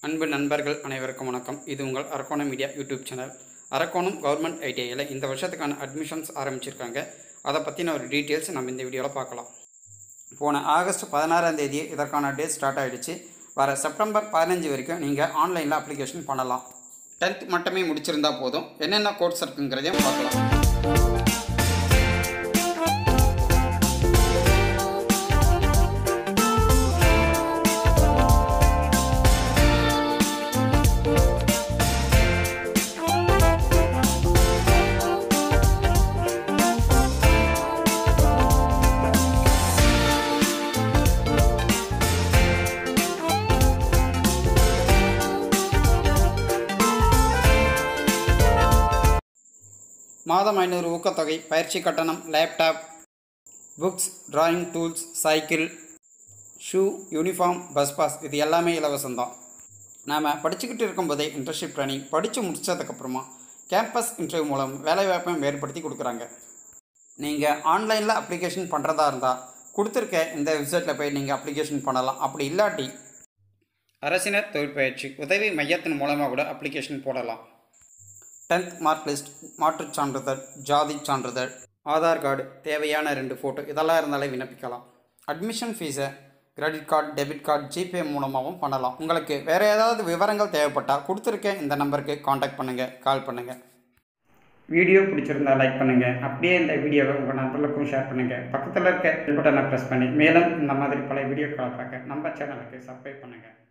அன்பு நண்பர்கள் அனைவருக்கும் வணக்கம் இது உங்கள் Arakkonam media YouTube channel Arakkonam government ஐடிஐயில் இந்த வருஷத்துக்கான அட்மிஷன்ஸ் ஆரம்பிச்சிருக்காங்க அதை பற்றின ஒரு டீட்டெயில்ஸ் நம்ம இந்த வீடியோவில் பார்க்கலாம் போன ஆகஸ்ட் பதினாறாம் தேதி இதற்கான டேட் ஸ்டார்ட் ஆகிடுச்சு வர செப்டம்பர் பதினஞ்சு வரைக்கும் நீங்கள் ஆன்லைனில் அப்ளிகேஷன் பண்ணலாம் டென்த் மட்டுமே முடிச்சிருந்தா போதும் என்னென்ன கோர்ஸ் இருக்குங்கிறதையும் பார்க்கலாம் மாதம் ஐநூறு ஊக்கத்தொகை பயிற்சி கட்டணம் laptop books drawing tools cycle shoe uniform bus pass இது எல்லாமே இலவசம்தான் நாம் படிச்சுக்கிட்டு இருக்கும்போதே இன்டர்ன்ஷிப் ட்ரைனிங் படித்து முடித்ததுக்கப்புறமா கேம்பஸ் இன்டர்வியூ மூலம் வேலைவாய்ப்பையும் ஏற்படுத்தி கொடுக்குறாங்க நீங்கள் ஆன்லைனில் அப்ளிகேஷன் பண்ணுறதா இருந்தால் கொடுத்துருக்க இந்த வெப்சைட்டில் போய் நீங்கள் அப்ளிகேஷன் பண்ணலாம் அப்படி இல்லாட்டி அரசினர் தொழிற்பயிற்சி உதவி மையத்தின் மூலமாக கூட அப்ளிகேஷன் போடலாம் டென்த் மார்க் லிஸ்ட் மாற்றுச் சான்றிதழ் ஜாதி சான்றிதழ் ஆதார் கார்டு தேவையான ரெண்டு ஃபோட்டோ இதெல்லாம் இருந்தாலே விண்ணப்பிக்கலாம் அட்மிஷன் ஃபீஸை credit card debit card GPay மூலமாகவும் பண்ணலாம் உங்களுக்கு வேறு ஏதாவது விவரங்கள் தேவைப்பட்டால் கொடுத்துருக்க இந்த நம்பருக்கு காண்டாக்ட் பண்ணுங்கள் கால் பண்ணுங்கள் வீடியோ பிடிச்சிருந்தா லைக் பண்ணுங்கள் அப்படியே இந்த வீடியோவை உங்கள் நண்பர்களுக்கும் ஷேர் பண்ணுங்கள் பக்கத்தில் இருக்க பெல் பட்டனை ப்ரெஸ் பண்ணி மேலும் இந்த மாதிரி பல வீடியோக்களை பார்க்க நம்ம சேனலுக்கு சப்ஸ்கிரைப் பண்ணுங்கள்